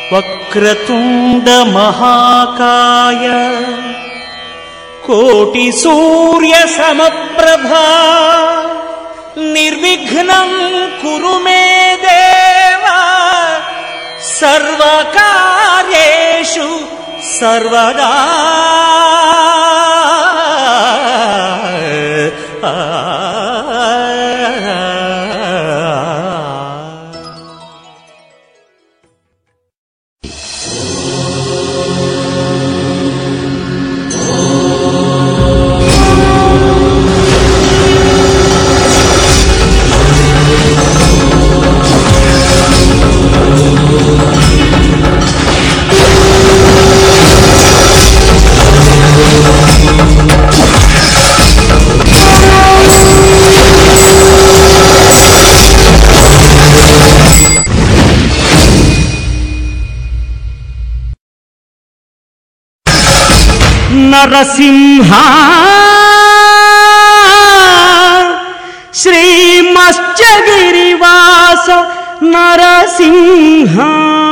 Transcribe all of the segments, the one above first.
వక్రతుండ మహాకాయ కోటి సూర్య సమప్రభా నిర్విఘ్నం కురు మే దేవా సర్వకార్యేషు సర్వదా నరసింహ శ్రీమశ్చగిరివాస నరసింహ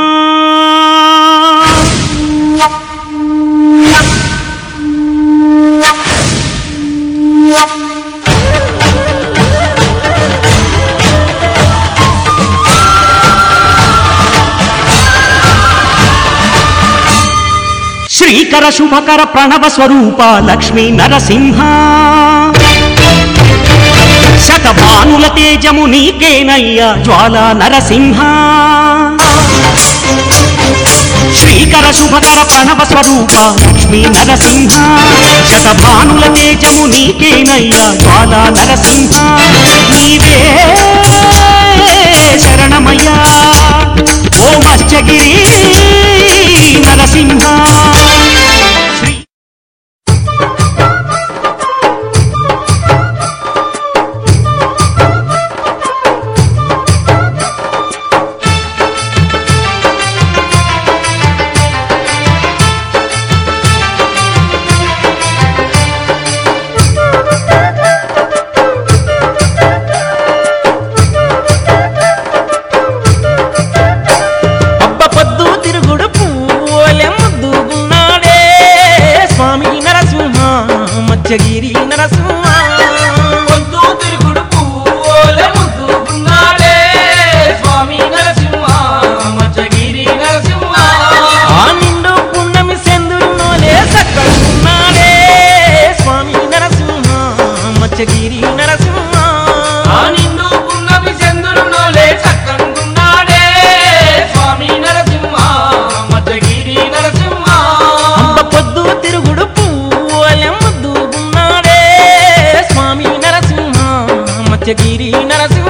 శ్రీకర శుభకర ప్రణవ స్వరూప లక్ష్మీ నరసింహ శతభానుల తేజము నీకేనయ్యా జ్వాల నరసింహ శ్రీకర శుభకర ప్రణవ స్వరూప లక్ష్మీ నరసింహ శతభానుల తేజము నీకేనయ్యా జ్వాల నరసింహ నీవే శరణమయ్యా ఓ మత్స్యగిరి నరసింహ శ్రీ అబ్బ పొద్దు తిరుగుడు పూలే ముద్దుగున్నాడే స్వామి నరసింహ మత్స్యగిరి నరసింహ పొద్దు తిరుగుడు పువ్వులే ముద్దుకున్నాడే స్వామి నరసింహ మచ్చగిరి నరసింహ ఆ నిండు పున్నమి సెందురునోలే సక్కడున్నాడే స్వామి నరసింహ మత్స్యగిరి నరసింహ ఆ నిండు పున్నమి చంద్రునోలే చక్కనున్నాడే స్వామి నరసింహ మచ్చగిరి నరసింహ అబ్బ పొద్దు తిరుగుడు పూలే ముద్దుగున్నాడే స్వామి నరసింహ మత్స్యగిరి నరసింహ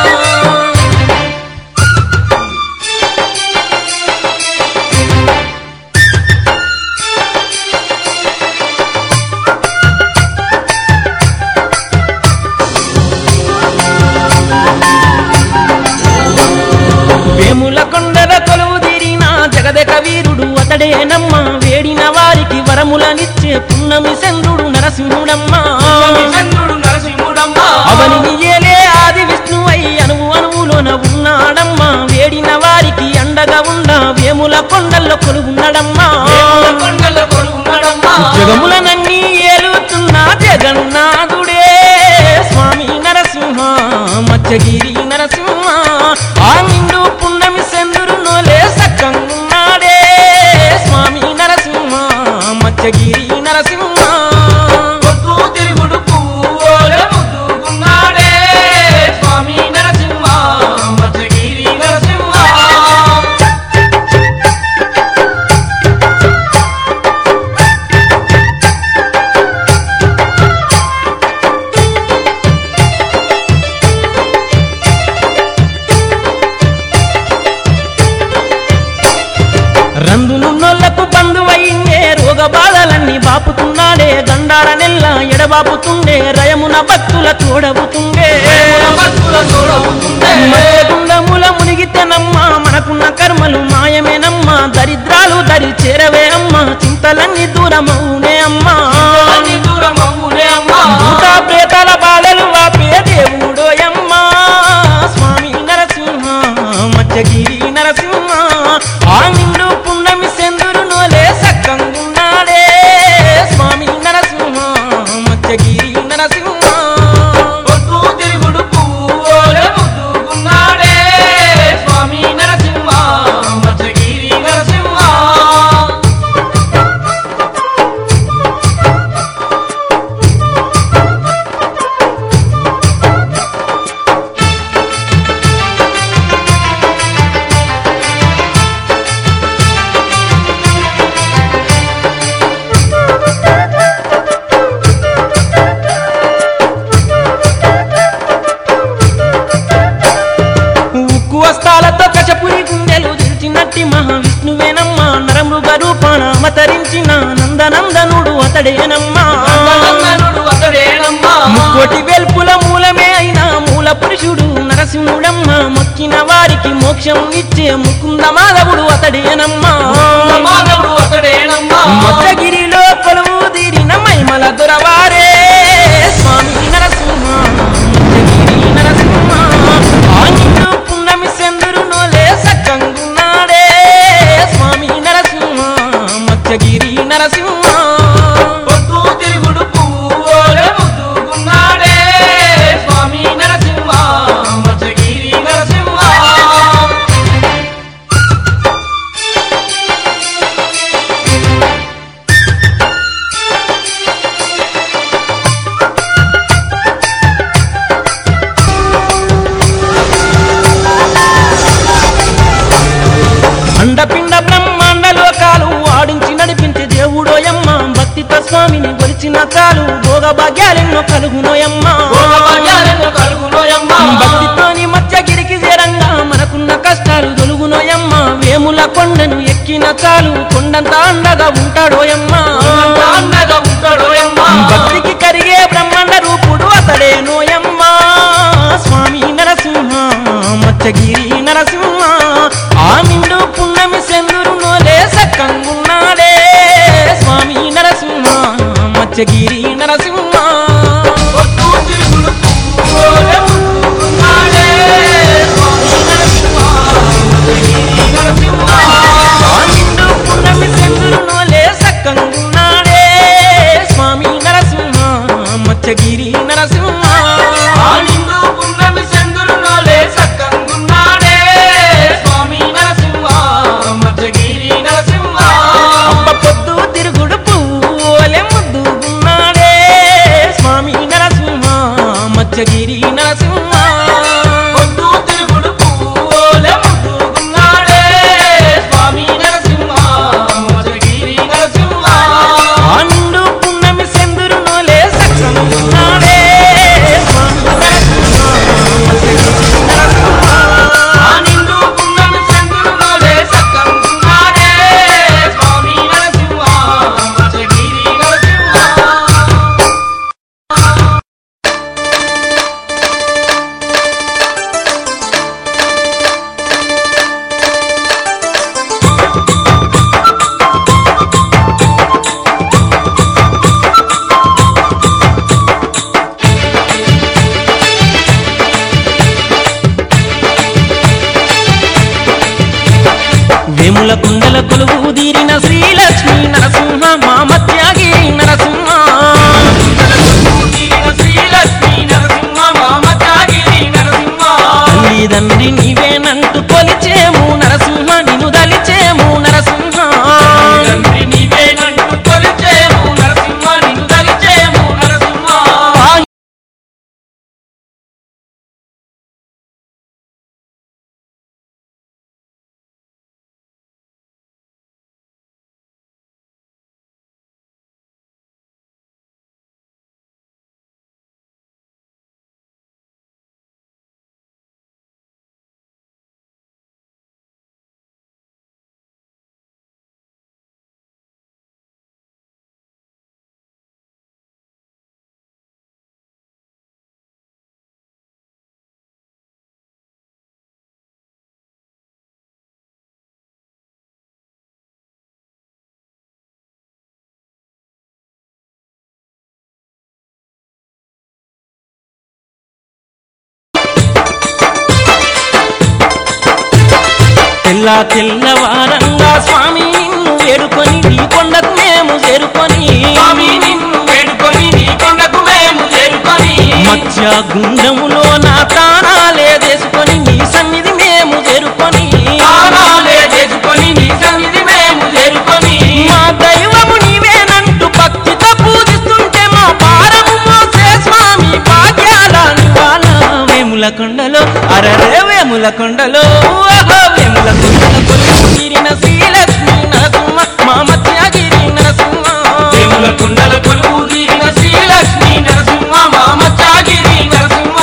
వేముల కొండల కొలువు తీరిన జగదక వీరుడు అతడేనమ్మ వేడిన వారికి వరములనిచ్చే పున్నమి చంద్రుడు నరసింహుడమ్మ స్వామి చంద్రుడు నరసింహుడమ్మ అవనిని ఏలే ఆది విష్ణువై అణువు అణువులోన ఉన్నాడమ్మ వేడిన వారికి అండగా ఉండ వేముల కొండల్లో కొలువున్నాడమ్మా దేవుల కొండల కొడుకున్నాడమ్మ జగములనన్నీ ఏలుతున్న జగన్నాథుడే స్వామి నరసింహ మత్స్యగిరి నరసింహ ఆ నిండు పున్నమి చంద్రుడు నోలే సక్కంగున్నాడే స్వామి నరసింహ మత్స్యగిరి నరసింహ పొద్దు తిరుగుడు పువ్వులే ముద్దుకున్నాడే స్వామి నరసింహ మచ్చగిరి నరసింహ రందునున్నోళ్లకు బంధువయ్యే రోగ బాధలన్నీ బాపుతున్నాడే గండార నెల్ల ఎడబాపుతుండే రయమున భక్తుల తోడవుతుండే భక్తుల తోడవుతుండే గుండముల మునిగితేనమ్మ మనకున్న కర్మలు మాయమేనమ్మ దరిద్రాలు దరి చేరవే అమ్మ చింతలన్నీ దూరమవునే అమ్మా అన్ని దూరమవునే అమ్మ భూత ప్రేతాల బాధలు వాపే దేవుడోయమ్మా స్వామి నరసింహ మత్స్యగిరి నరసింహ ఆ నిండు నందనందనుడు అతడేనమ్మా నందనందనుడు అతడేనమ్మా ముక్కోటి వెల్పుల మూలమే అయిన మూల పురుషుడు నరసింహుడమ్మ మొక్కిన వారికి మోక్షం ఇచ్చే ముకుంద మాధవుడు అతడేనమ్మా మాధవుడు అతడేనమ్మా మొత్తగిరిలో కొలువు తీరిన మైమల దొరవారే స్వామి నరసింహ మొత్తగిరి నరసింహ ఆంజనేయుడు పున్నమి చంద్రుడు నోలే సక్కంగున్నాడే స్వామి నరసింహ మత్స్యగిరి నరసింహ పొద్దు తిరుగుడు పువ్వులే ముద్దుకున్నాడే స్వామి నరసింహ మత్స్యగిరి నరసింహ అండపిండ బ్రహ్మాండ లోకాలు ఆడించి నడిపించే దేవుడోయమ్మ భక్తితో స్వామిని గొలిచిన చాలు భోగ భాగ్యాలెన్నో కలుగునోయమ్మ భోగభాగ్యాలను కలుగునోయమ్మా భక్తితోని మత్స్యగిరికి చేరంగా మనకున్న కష్టాలు తొలుగునోయమ్మ వేముల కొండను ఎక్కిన చాలు కొండంత అండగా ఉంటాడోయమ్మ అన్నగా ఉంటాడోయమ్మా భక్తికి కరిగే బ్రహ్మాండ రూపుడు అతడే నోయమ్మ స్వామి నరసింహ మత్స్యగిరి నరసింహ ఆ నిండు పున్నమి చంద్రుడు నోలే సక్కంగున్నాడే స్వామి నరసింహ మత్స్యగిరి నరసింహ పొద్దు తిరుగుడు పువ్వులే ముద్దుకున్నాడే స్వామి నరసింహ మత్స్యగిరి నరసింహ ఆనిండు పున్నమి చంద్రునోలే సక్కంగున్నాడే స్వామి నరసింహ మత్స్యగిరి నరసింహ ఆనిందు పున్నమి చంద్రునోలే సక్కంగున్నాడే స్వామి నరసింహ మత్స్యగిరి నరసింహ అబ్బ పొద్దు తిరుగుడు పువ్వులే ముద్దుగున్నాడే స్వామి నరసింహ మత్స్యగిరి నరసింహ పొద్దు తిరుగుడు పువ్వులే ముద్దుకున్నాడే స్వామి నరసింహ మత్స్యగిరి నరసింహ ఆనిండు పున్నమి చంద్రునోలే సక్కంగున్నాడే స్వామి నరసింహ మత్స్యగిరి నరసింహ ఆనిందు పున్నమి చంద్రునోలే సక్కంగున్నాడే స్వామి నరసింహ మత్స్యగిరి నరసింహ వేముల కుండల కొలువు తీరిన శ్రీలక్ష్మి నరసింహ మామత్యాగి నరసింహ తీరిన శ్రీలక్ష్మీ నరసింహ మామచాగిరి నరసింహ తల్లిదండ్రి నీవేనంటూ కొలిచేము నరసింహ నిన్ను దలిచేము నరసింహ తండ్రి నీవేనంటూ కొలిచేము నరసింహ నిన్ను దలిచేము నరసింహ తెల్ల తెల్లవారంగా స్వామి నిన్ను వేడుకొని నీ కొండకు మేము చేరుకొని స్వామి నిన్ను వేడుకొని నీ కొండకు మేము చేరుకొని మత్స్య గుండములో నా ప్రాణాలే చేసుకొని నీ సన్నిధి మేము చేరుకొని ప్రాణాలే చేసుకొని నీ సన్నిధి మేము చేరుకొని మా దైవము నీవేనంటూ భక్తితో పూజిస్తుంటే మా భారము మోసే స్వామి భాగ్యాల నివాళ వేముల కొండలో అరరే వేముల కొండలో ఓహో వేముల కొండల కొలువు తీరిన శ్రీలక్ష్మి నరసింహ మా మత్స్యగిరి నరసింహ దేవుల కొండల కొలువు తీరిన శ్రీలక్ష్మీ నరసింహ మామచాగిరి నరసింహ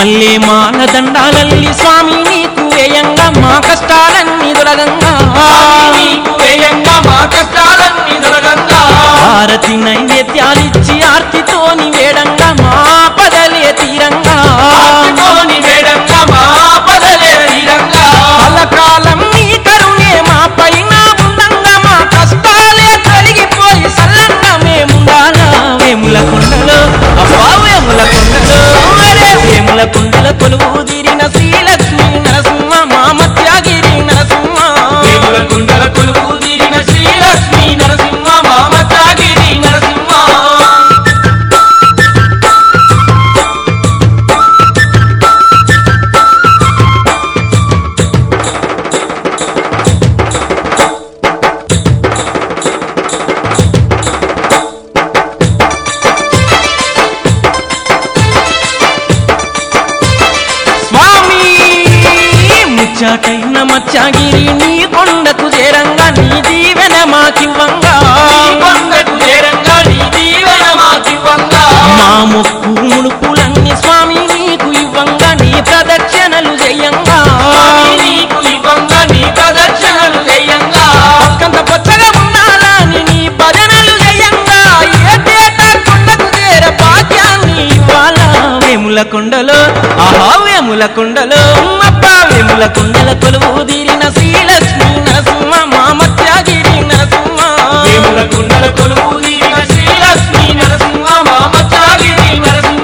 మల్లె మాల దండాలల్లి స్వామి నీకు వేయంగా మా కష్టాలన్నీ దొరగంగా నీకు వేయంగా మా కష్టాలన్నీ దొరకంగా భారతి నైవేద్యాలిచ్చి ఆర్తితోని వేడంగా మా పదలే తీరంగా ఆర్తితోని వేడంగా మా పదలే తీరంగా కలకాలం నీ కరుణే మా పైన ఉండంగా మా కష్టాలే తొలగిపోయి సల్లంగా మేముండాలా వేముల కొండలో అబ్బా వేముల కొండలో అరే వేముల కొండల కొలువు తీరిన శ్రీలక్ష్మి నరసింహ మా మత్యాగిరి నరసింహ దేవుల కుండల కొలువు తీరిన శ్రీలక్ష్మి నరసింహ మామతాగిరి నరసింహ స్వామి ముచ్చటైన మత్స్యగిరి నీ కొండకు చేరంగా నీ దీవెన మాకివ్వంగా కొండకు చేరంగా నీ దీవెన మాకివ్వంగా మా మొక్కు ముడుపులన్నీ స్వామి నీకు ఇవ్వంగా నీ ప్రదక్షిణలు చెయ్యంగా స్వామి నీకు ఇవ్వంగా నీ ప్రదర్శనలు చేయంగా పక్కంత పచ్చగా ఉండాలని నీ భజనలు చెయ్యంగా ఏటేటా కొండకు చేర భాగ్యాన్ని ఇవ్వాలా వేముల కొండలో ఆహా వేముల కొండలో అప్ప వేముల కొండల కొలువు తీరిన శ్రీలక్ష్మి నరసింహ మా మత్యాగిరి నరసింహ దేవుల కుండల కొలువు తీరిన శ్రీలక్ష్మి నరసింహ మామతాగిరి నరసింహ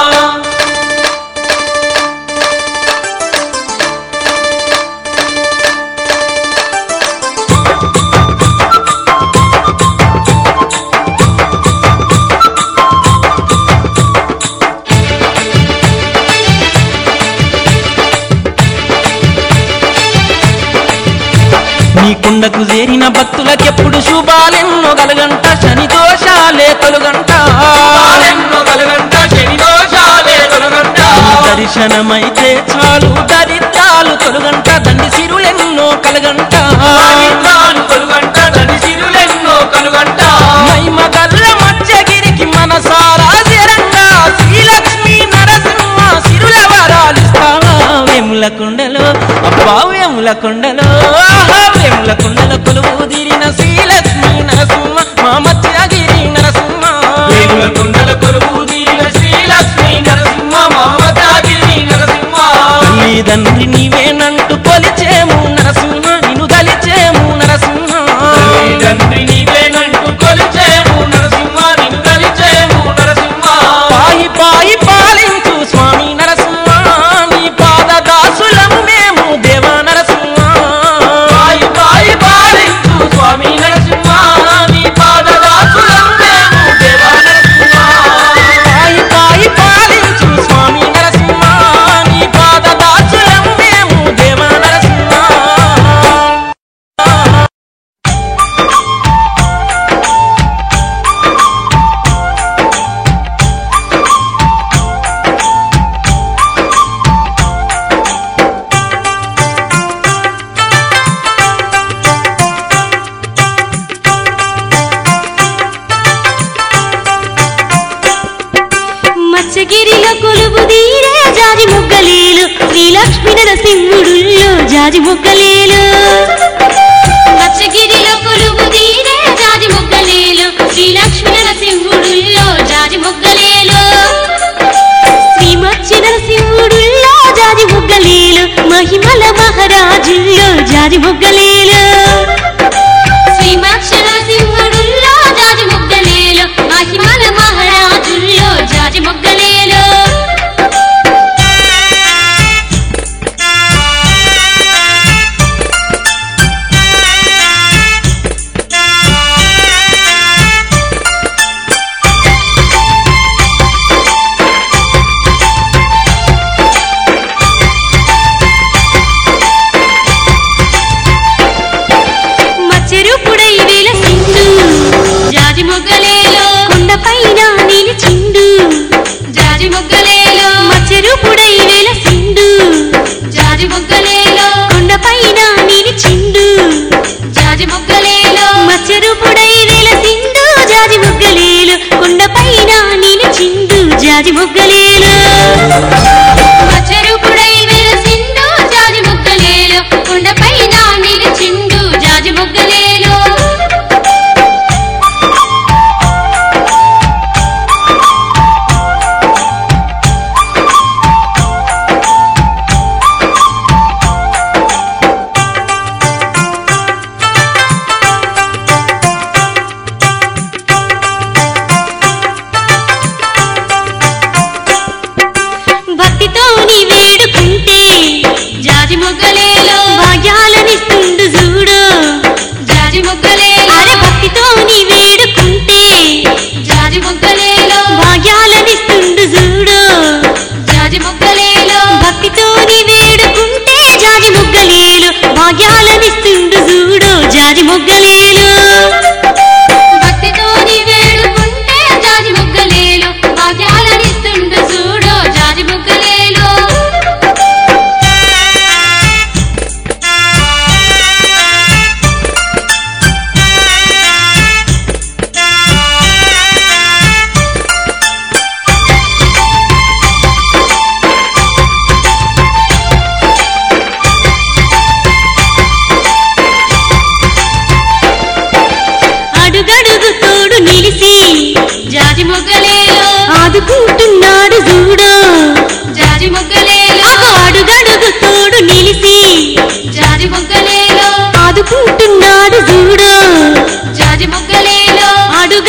నీ కుండకు చేరిన భక్తులకెప్పుడు శుభాలెన్నో కలగంట శని దోషాలే తొలగంట పాలెన్నో కలగంట శని దోషాలే తొలగంట దర్శనమైతే చాలు దరిద్రాలు తొలగంట దండి సిరులెన్నో కలగంట పాలింతాలు తొలగంట నది సిరులెన్నో కలుగంట మహిమ గల్ల మత్స్యగిరికి మనసారా చేరంగా శ్రీలక్ష్మి నరసింహ సిరుల వరాలిస్తావా వేముల కొండలో అబ్బా వేముల కొండలో ఆహా వేముల కొండల కొలువు తీరిన శ్రీలక్ష్మి నరసింహ మా మత్స్యగిరి నరసింహ దేవుల కుండల కొలువు తీరిన శ్రీలక్ష్మి నరసింహ మామతాగిరి నరసింహ తల్లిదండ్రి నీవేనంటూ కొలిచేము నరసింహ నిన్ను దలిచేము నరసింహ తండ్రి నీవేనంటూ కొలిచేము నరసింహ నిన్ను దలిచేము నరసింహ పాయి పాయి పాలించు స్వామి నరసింహ నీ పాద దాసులము మేము దేవ నరసింహ పాయి పాయి పాలించు స్వామి నరసింహ నీ పాదదాసులం మేము దేవా నరసింహ పాయి పాయి పాలించు స్వామి నరసింహ నీ పాద దాసులము మేము దేవ నరసింహ మత్స్యగిరిలో కొలువు తీరే జాజి మొగ్గలీలు శ్రీలక్ష్మి నరసింహుడుల్లో జాజి మొగ్గలీలు మత్స్యగిరిలో కొలువు తీరే జాజి మొగ్గలీలు శ్రీలక్ష్మి నరసింహుడుల్లో జాజి మొగ్గలీలు శ్రీ మత్స్య నరసింహుడుల్లో జాజి మొగ్గలీలు మహిమల మహారాజుల్లో జాజి మొగ్గలీలు శ్రీమక్షర సింహుడుల్లో జాజి మొగ్గలేలు మహిమల మహారాజుల్లో జాజి మొగ్గలేలు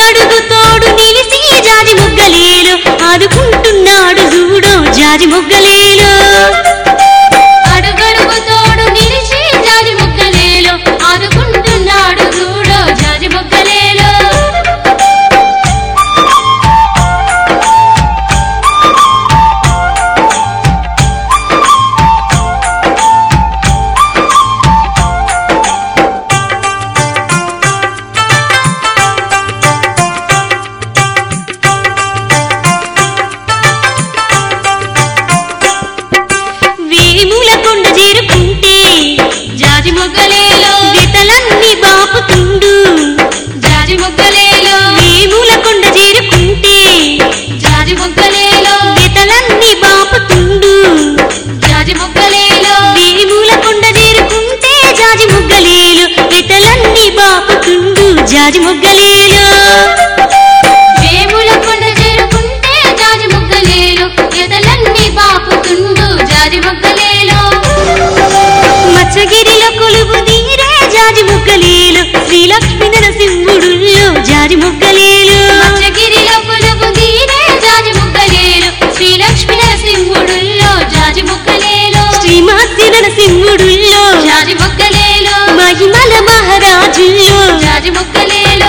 అడుగడుగు తోడు నిలిసి జాజి మొగ్గలేలు ఆదుకుంటున్నాడు చూడు జాజి మొగ్గలేలు అడుగడుగు తోడు నిలిచి జాజి మొగ్గలేలు ఆదుకుంటున్నాడు చూడు జాజి మొగ్గలేలు వేముల కొండ చేరుకుంటే జాజి మొగ్గలేలో వితలన్నీ బాపుతుండు జాజి మొగ్గలేలో వేముల కొండ చేరుకుంటే జాజి మొగ్గలేలో వితలన్నీ బాపుతుండు జాజి మొగ్గలేలో వేముల కొండ చేరుకుంటే జాజి మొగ్గలేలు వితలన్నీ బాపుతుండు జాజి మొగ్గలేలు వేముల కొండ చేరుకుంటే జాజి మొగ్గలేలు ఎదలన్నీ బాపుతుండు జాజి మొగ్గలేలు మచ్చగిరిలో కొలువు తీరే జాజి మొగ్గలేలు శ్రీలక్ష్మి నరసింహుడుల్లో జాజి మొగ్గలేలు మచ్చగిరిలో కొలువు తీరే జాజి మొగ్గలేలు శ్రీలక్ష్మి నరసింహుడుల్లో జాజి మొగ్గలేలు శ్రీమాసి నరసింహుడుల్లో జాజి మొగ్గలేలు మహిమల మహారాజుల్లో జాజి మొగ్గలేలు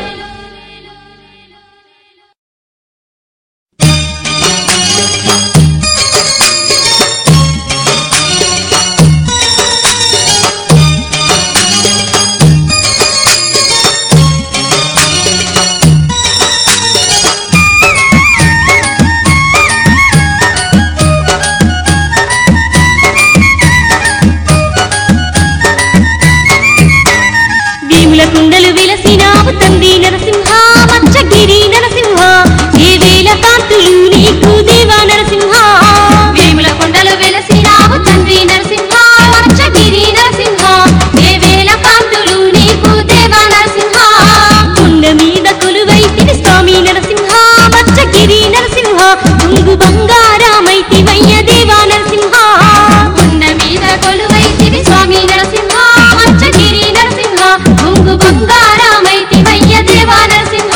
భీముల కుండలు విలసినావు తండ్రి నరసింహ మచ్చగిరి నరసింహ ఏ వేల కాంతులు నీకు దేవా నరసింహ భీముల కుండలు విలసినావు తండ్రి నరసింహ మచ్చగిరి నరసింహ ఏ వేల కాంతులు నీకు దేవా నరసింహ కుండ మీద కొలువైతివి స్వామి నరసింహ మచ్చగిరి నరసింహ కుంగు బంగారామైతి వయ్య దేవా నరసింహ కుండ మీద కొలువైతివి స్వామి నరసింహ మచ్చగిరి నరసింహ కుంగు బంగారామైతి వయ్య దేవా నరసింహ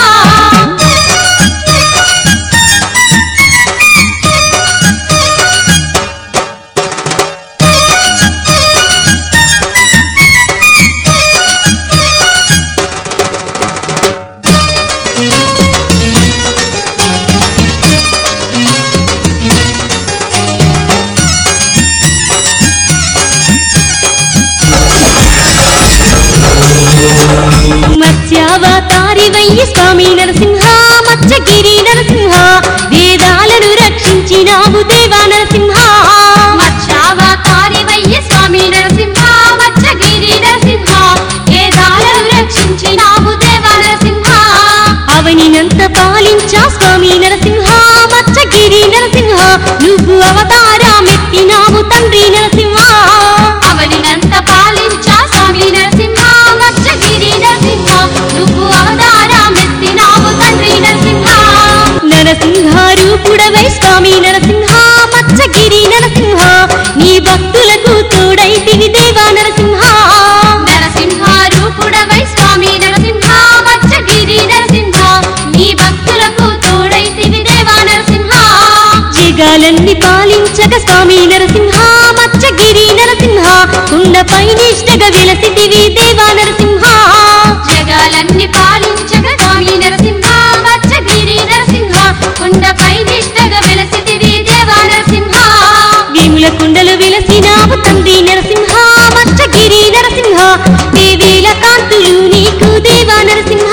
మత్స్యావతారి వయ్య స్వామి నరసింహ మత్స్యగిరి నరసింహ వేదాలను రక్షించినావు దేవా నరసింహ మత్స్యావతారి వయ్య స్వామి నరసింహ మత్స్యగిరి నరసింహ వేదాలను రక్షించినావు దేవా నరసింహ అవనినంత పాలించా స్వామి నరసింహ మత్స్యగిరి నరసింహ నువ్వు అవతారమెత్తినావు తండ్రి నరసింహ అవనినంత పాలించా స్వామి నరసింహ మత్స్యగిరి నరసింహ నువ్వు అవతారమెత్తినావు తండ్రి నరసింహ నరసింహ రూపుడవై స్వామి నరసింహ మత్స్యగిరి నరసింహ నీ భక్తులకు తోడైతివి దేవా నరసింహ నరసింహ రూపుడవై స్వామి నరసింహ మత్స్యగిరి నరసింహ నీ భక్తులకు తోడైతివి దేవా నరసింహ జగాలన్నీ పాలించక స్వామి నరసింహ మత్స్యగిరి నరసింహ కుండపై నిష్టగా విలసితివి దేవా నరసింహ జగాలన్నీ పాలించక స్వామి నరసింహ మత్స్యగిరి నరసింహ కుండపై నిష్టగా విలసితివి దేవా నరసింహ భీముల కుండలు విలసినావు తండ్రి నరసింహ మత్స్యగిరి నరసింహ దేవీల కాంతులు నీకు దేవా నరసింహ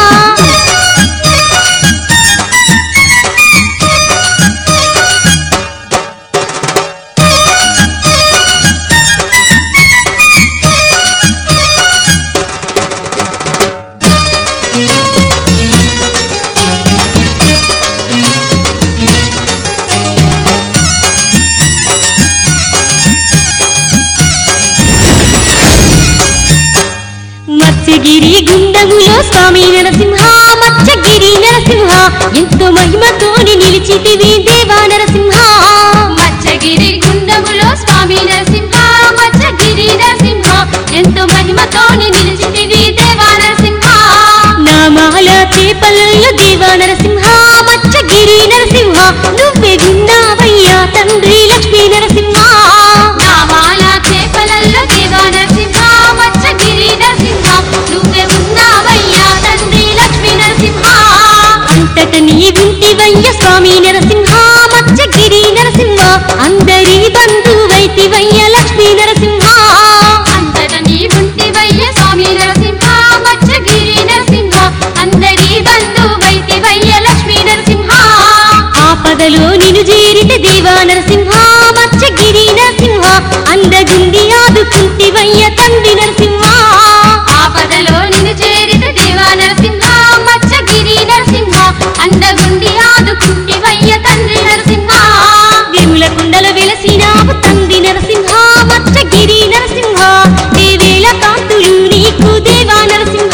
మత్స్యగిరి గుండములో స్వామి నరసింహ మత్స్యగిరి నరసింహ ఎంతో మహిమతోని నిలిచితివి దేవా నరసింహ మత్స్యగిరి గుండములో స్వామి నరసింహ మత్స్యగిరి నరసింహ ఎంతో మహిమతోని నిలిచితివి దేవా నరసింహ నామాల చేపలలో దేవా నరసింహ మచ్చగిరి నరసింహ నువ్వే విన్నావయ్యా తండ్రి లక్ష్మీ నరసింహ నామాల చేపలలో దేవా నరసింహ మచ్చగిరి నరసింహ నువ్వే ఉన్నావయ్యా తండ్రి లక్ష్మీ నరసింహ అంతట నీ వింటివయ్య స్వామి నరసింహ మచ్చగిరి నరసింహ అందరి బంధువైతివయ్య లక్ష్మీ నరసింహ అంతట నీ వింటివయ్య స్వామి నరసింహ మచ్చగిరి నరసింహ అందరి బంధువైతివయ్య లక్ష్మీ నరసింహ ఆపదలో నిను చేరిత దేవా నరసింహ మచ్చగిరి నరసింహ అందగుండి ఆదుకుంటివయ్య తండ్రి నరసింహ ఆపదలో నిన్ను చేరిత దేవా నరసింహ మచ్చగిరి నరసింహ అందగుండి ఆదుకుంటివయ్య తండ్రి నరసింహ వేముల కుండల వెలసినావు తండ్రి నరసింహ మచ్చగిరి నరసింహ దేవేల కాంతులు నీకు దేవా నరసింహ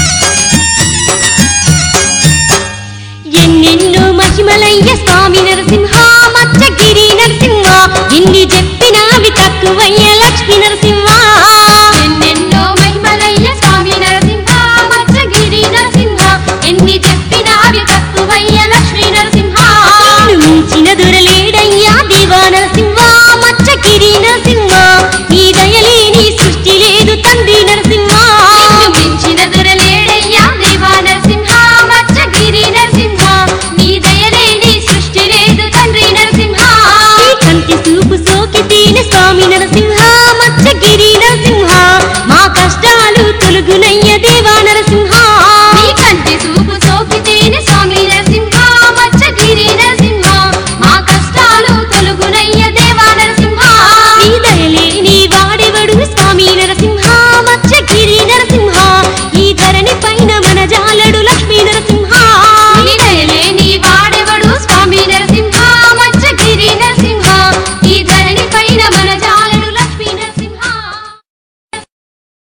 ఎన్నెన్నో మహిమలయ్య స్వామి నరసింహ